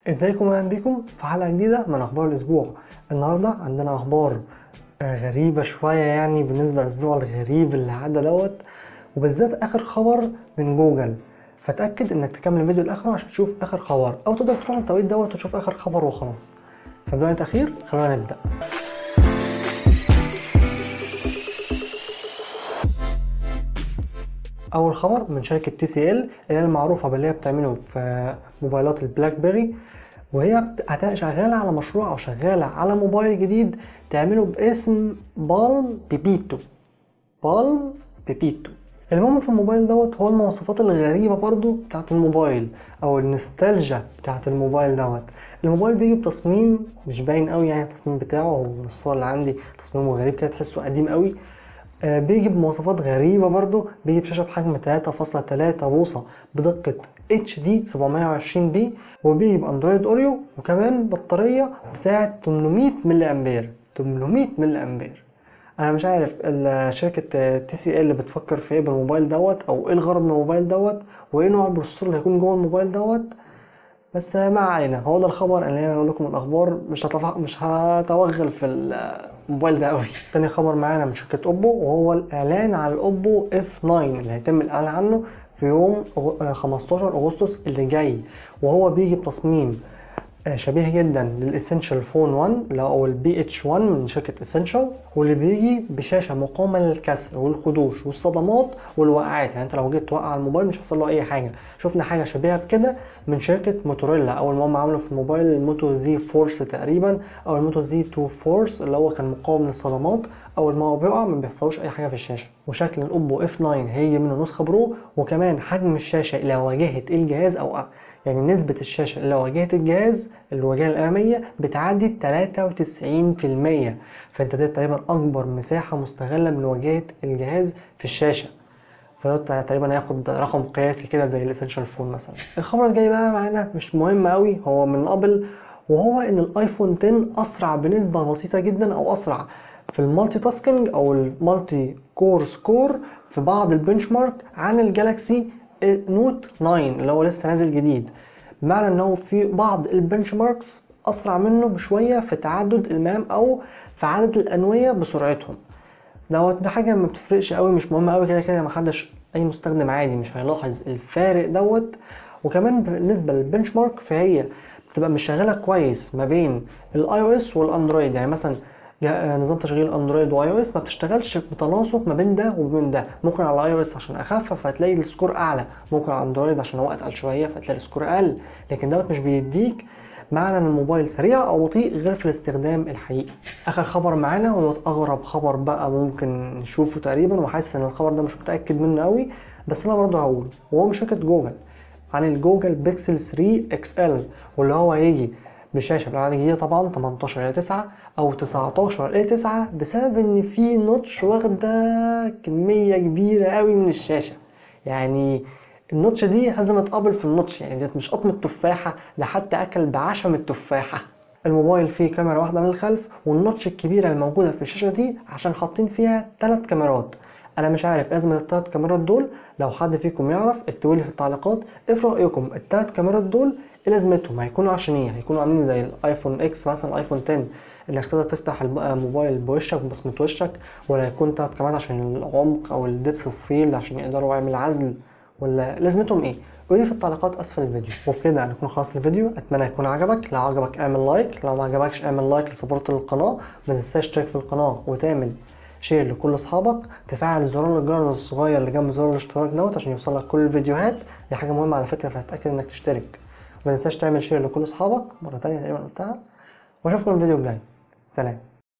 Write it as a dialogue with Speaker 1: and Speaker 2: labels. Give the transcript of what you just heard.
Speaker 1: ازيكم اهلا بيكم في حلقه جديده من اخبار الاسبوع النهارده عندنا اخبار آه، غريبه شويه يعني بالنسبه للاسبوع الغريب اللي عدى دوت وبالذات اخر خبر من جوجل فتاكد انك تكمل الفيديو لاخره عشان تشوف اخر خبر او تقدر تروح التوقيت دوت وتشوف اخر خبر وخلاص فبدون تاخير خلونا نبدا اول خبر من شركه تي سي ال اللي هي المعروفه باللي هي بتعمله في موبايلات البلاك بيري وهي هت- شغاله على مشروع او شغاله على موبايل جديد تعمله باسم بالم بيبيتو بالم بيبيتو المهم في الموبايل دوت هو المواصفات الغريبة برضو بتاعت الموبايل أو النستالجيا بتاعت الموبايل دوت الموبايل بيجي بتصميم مش باين قوي يعني التصميم بتاعه هو من الصور اللي عندي تصميمه غريب كده تحسه قديم قوي آه، بيجي بمواصفات غريبة برضو بيجي بشاشة بحجم 3.3 بوصة بدقة HD 720 بي وبيجي باندرويد اوريو وكمان بطارية بسعة 800 ملي امبير 800 ملي امبير انا مش عارف ال- شركة تي سي ال بتفكر في ايه بالموبايل دوت او ايه الغرض من الموبايل دوت وايه نوع البروسيسور اللي هيكون جوه الموبايل دوت بس ما علينا هو ده الخبر اللي انا اقول لكم الاخبار مش هتف... مش هتوغل في الموبايل ده قوي تاني خبر معانا من شركه اوبو وهو الاعلان على الاوبو اف 9 اللي هيتم الاعلان عنه في يوم أغ- آه، 15 اغسطس اللي جاي وهو بيجي بتصميم آه، شبيه جدا للاسنشال فون 1 اللي هو البي اتش 1 من شركه اسنشال واللي بيجي بشاشه مقاومه للكسر والخدوش والصدمات والوقعات يعني انت لو جيت توقع الموبايل مش هيحصل له اي حاجه شفنا حاجه شبيهه بكده من شركه موتوريلا اول ما هم عملوا في الموبايل الموتو زي فورس تقريبا او الموتو زي 2 فورس اللي هو كان مقاوم للصدمات اول ما هو بيقع ما بيحصلوش اي حاجه في الشاشه وشكل الاوبو اف 9 هيجي منه نسخه برو وكمان حجم الشاشه الى واجهه الجهاز او يعني نسبة الشاشة اللي واجهة الجهاز الواجهة الأمامية بتعدي 93% فأنت ده تقريبا أكبر مساحة مستغلة من واجهة الجهاز في الشاشة فده تقريبا هياخد رقم قياسي كده زي الاسنشال فون مثلا الخبر الجاي بقى معانا مش مهم قوي هو من ابل وهو ان الايفون 10 اسرع بنسبة بسيطة جدا او اسرع في المالتي تاسكينج او المالتي كور سكور في بعض البنش مارك عن الجالاكسي نوت 9 اللي هو لسه نازل جديد بمعنى ان هو في بعض البنش ماركس اسرع منه بشويه في تعدد المهام او في عدد الانويه بسرعتهم دوت بحاجه ما بتفرقش قوي مش مهمه قوي كده كده محدش اي مستخدم عادي مش هيلاحظ الفارق دوت وكمان بالنسبه للبنش مارك فهي بتبقى مش شغاله كويس ما بين الاي او اس والاندرويد يعني مثلا جا- نظام تشغيل اندرويد واي او اس ما بتشتغلش بتناسق ما بين ده وبين ده ممكن على الاي او اس عشان اخف فتلاقي السكور اعلى ممكن على اندرويد عشان هو اتقل شويه فتلاقي السكور اقل لكن دوت مش بيديك معنى ان الموبايل سريع او بطيء غير في الاستخدام الحقيقي اخر خبر معانا ودوت اغرب خبر بقى ممكن نشوفه تقريبا وحاسس ان الخبر ده مش متاكد منه قوي بس انا برضه هقوله وهو من شركه جوجل عن الجوجل بيكسل 3 اكس ال واللي هو هيجي بشاشه بالعاده الجديده طبعا 18 الى 9 او 19 الى 9 بسبب ان في نوتش واخده كميه كبيره قوي من الشاشه يعني النوتش دي هزمت ابل في النوتش يعني ديت مش قطمة تفاحة ده حتى اكل بعشم التفاحة الموبايل فيه كاميرا واحدة من الخلف والنوتش الكبيرة الموجودة في الشاشة دي عشان حاطين فيها ثلاث كاميرات انا مش عارف ازمة الثلاث كاميرات دول لو حد فيكم يعرف اكتبوا لي في التعليقات ايه في رايكم الثلاث كاميرات دول ايه لازمتهم هيكونوا عشان ايه هيكونوا عاملين زي الايفون اكس مثلا الايفون 10 انك تقدر تفتح الموبايل بوشك ببصمة وشك ولا يكون ثلاث كاميرات عشان العمق او الدبس اوف فيلد عشان يقدروا يعمل عزل ولا لازمتهم ايه قولي في التعليقات اسفل الفيديو وبكده هنكون خلاص الفيديو اتمنى يكون عجبك لو عجبك اعمل لايك لو ما عجبكش اعمل لايك لسبورت القناه ما تنساش تشترك في القناه وتعمل شير لكل اصحابك تفعل زرار الجرس الصغير اللي جنب زرار الاشتراك دوت عشان يوصلك كل الفيديوهات دي حاجه مهمه على فكره فهتاكد انك تشترك وما تنساش تعمل شير لكل اصحابك مره تانية تقريبا قلتها واشوفكم الفيديو الجاي سلام